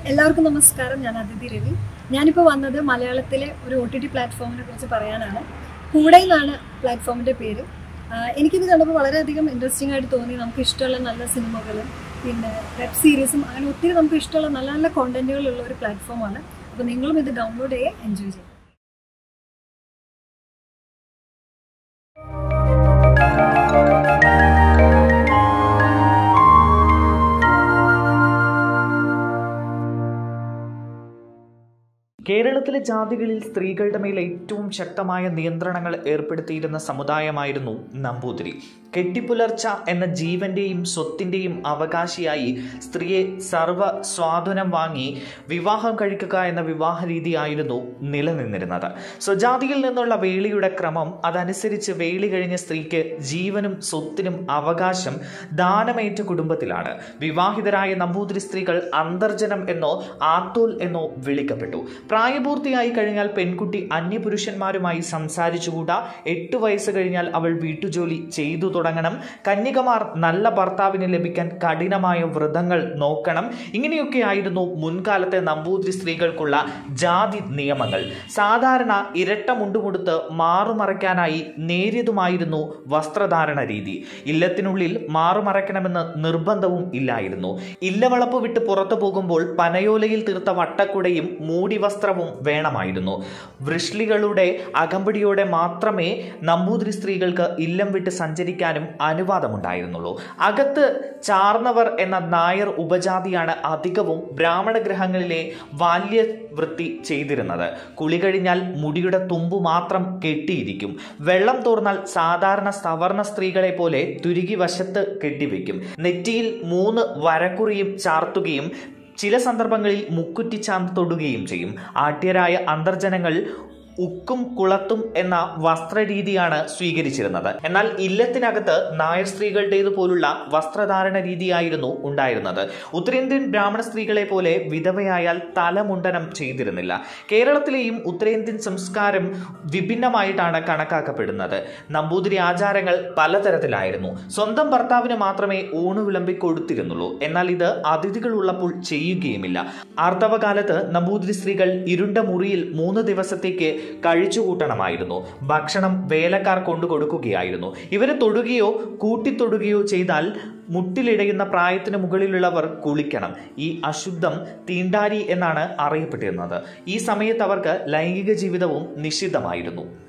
എല്ലാവർക്കും നമസ്കാരം ഞാൻ അതിഥി രവി ഞാനിപ്പോൾ വന്നത് മലയാളത്തിലെ ഒരു ഒ ടി ടി പ്ലാറ്റ്ഫോമിനെ കുറിച്ച് പറയാനാണ് കൂടെ എന്നാണ് പ്ലാറ്റ്ഫോമിൻ്റെ പേര് ആഹ് എനിക്കിത് കണ്ടപ്പോൾ വളരെയധികം ഇൻട്രസ്റ്റിംഗ് ആയിട്ട് തോന്നി നമുക്ക് ഇഷ്ടമുള്ള നല്ല സിനിമകളും പിന്നെ വെബ് സീരീസും അങ്ങനെ ഒത്തിരി നമുക്ക് ഇഷ്ടമുള്ള നല്ല നല്ല കോണ്ടന്റുകളുള്ള ഒരു പ്ലാറ്റ്ഫോമാണ് അപ്പോൾ നിങ്ങളും ഇത് ഡൗൺലോഡ് ചെയ്യുക എൻജോയ് ചെയ്യുക കേരളത്തിലെ ജാതികളിൽ സ്ത്രീകളുടെ മേൽ ഏറ്റവും ശക്തമായ നിയന്ത്രണങ്ങൾ ഏർപ്പെടുത്തിയിരുന്ന സമുദായമായിരുന്നു നമ്പൂതിരി കെട്ടിപ്പുലർച്ച എന്ന ജീവന്റെയും സ്വത്തിന്റെയും അവകാശിയായി സ്ത്രീയെ സർവ സ്വാധീനം വാങ്ങി വിവാഹം കഴിക്കുക എന്ന വിവാഹ രീതിയായിരുന്നു നിലനിന്നിരുന്നത് സ്വജാതിയിൽ നിന്നുള്ള വേളിയുടെ ക്രമം അതനുസരിച്ച് വേളി കഴിഞ്ഞ സ്ത്രീക്ക് ജീവനും സ്വത്തിനും അവകാശം ദാനമേറ്റ കുടുംബത്തിലാണ് വിവാഹിതരായ നമ്പൂതിരി സ്ത്രീകൾ അന്തർജനം എന്നോ ആത്തോൽ എന്നോ വിളിക്കപ്പെട്ടു പ്രായപൂർത്തിയായി കഴിഞ്ഞാൽ പെൺകുട്ടി അന്യപുരുഷന്മാരുമായി സംസാരിച്ചുകൂടാ എട്ട് വയസ്സ് കഴിഞ്ഞാൽ അവൾ വീട്ടുജോലി ചെയ്തു തുടങ്ങണം കന്യകമാർ നല്ല ഭർത്താവിനെ ലഭിക്കാൻ കഠിനമായ വ്രതങ്ങൾ നോക്കണം ഇങ്ങനെയൊക്കെയായിരുന്നു മുൻകാലത്തെ നമ്പൂതിരി സ്ത്രീകൾക്കുള്ള ജാതി നിയമങ്ങൾ സാധാരണ ഇരട്ട മുണ്ടുമുടുത്ത് മാറുമറയ്ക്കാനായി നേരിയതുമായിരുന്നു വസ്ത്രധാരണ രീതി ഇല്ലത്തിനുള്ളിൽ മാറുമറയ്ക്കണമെന്ന് നിർബന്ധവും ഇല്ലായിരുന്നു ഇല്ലവളപ്പ് വിട്ട് പുറത്തു പോകുമ്പോൾ പനയോലയിൽ തീർത്ത വട്ടക്കുടയും മൂടി വസ്ത്രവും വേണമായിരുന്നു വൃഷ്ലികളുടെ അകമ്പടിയോടെ മാത്രമേ നമ്പൂതിരി സ്ത്രീകൾക്ക് ഇല്ലം വിട്ട് സഞ്ചരിക്കാനും അനുവാദമുണ്ടായിരുന്നുള്ളൂ അകത്ത് ചാർന്നവർ എന്ന നായർ ഉപജാതിയാണ് അധികവും ബ്രാഹ്മണ ഗ്രഹങ്ങളിലെ ബാല്യവൃത്തി ചെയ്തിരുന്നത് കുളി കഴിഞ്ഞാൽ മുടിയുടെ തുമ്പു മാത്രം കെട്ടിയിരിക്കും വെള്ളം തോർന്നാൽ സാധാരണ സവർണ സ്ത്രീകളെ പോലെ തുരുകി വശത്ത് കെട്ടിവെക്കും നെറ്റിയിൽ മൂന്ന് വരക്കുറിയും ചാർത്തുകയും ചില സന്ദർഭങ്ങളിൽ മുക്കുറ്റി ചാന്ത് തൊടുകയും ചെയ്യും ആട്യരായ അന്തർജനങ്ങൾ ഉക്കും കുളത്തും എന്ന വസ്ത്രരീതിയാണ് സ്വീകരിച്ചിരുന്നത് എന്നാൽ ഇല്ലത്തിനകത്ത് നായർ സ്ത്രീകളുടേതുപോലുള്ള വസ്ത്രധാരണ രീതിയായിരുന്നു ഉണ്ടായിരുന്നത് ഉത്തരേന്ത്യൻ ബ്രാഹ്മണ സ്ത്രീകളെ പോലെ വിധവയായാൽ തലമുണ്ടനം ചെയ്തിരുന്നില്ല കേരളത്തിലെയും ഉത്തരേന്ത്യൻ സംസ്കാരം വിഭിന്നമായിട്ടാണ് കണക്കാക്കപ്പെടുന്നത് നമ്പൂതിരി ആചാരങ്ങൾ പലതരത്തിലായിരുന്നു സ്വന്തം ഭർത്താവിന് മാത്രമേ ഊണ് വിളമ്പി കൊടുത്തിരുന്നുള്ളൂ എന്നാൽ ഇത് അതിഥികൾ ഉള്ളപ്പോൾ ചെയ്യുകയുമില്ല ആർത്തവകാലത്ത് നമ്പൂതിരി സ്ത്രീകൾ ഇരുണ്ട മുറിയിൽ മൂന്ന് ദിവസത്തേക്ക് കഴിച്ചുകൂട്ടണമായിരുന്നു ഭക്ഷണം വേലക്കാർ കൊണ്ടു കൊടുക്കുകയായിരുന്നു ഇവരെ തൊടുകയോ കൂട്ടിത്തൊടുകയോ ചെയ്താൽ മുട്ടിലിടയുന്ന പ്രായത്തിന് മുകളിലുള്ളവർ കുളിക്കണം ഈ അശുദ്ധം തീണ്ടാരി എന്നാണ് അറിയപ്പെട്ടിരുന്നത് ഈ സമയത്ത് അവർക്ക് ലൈംഗിക ജീവിതവും നിഷിദ്ധമായിരുന്നു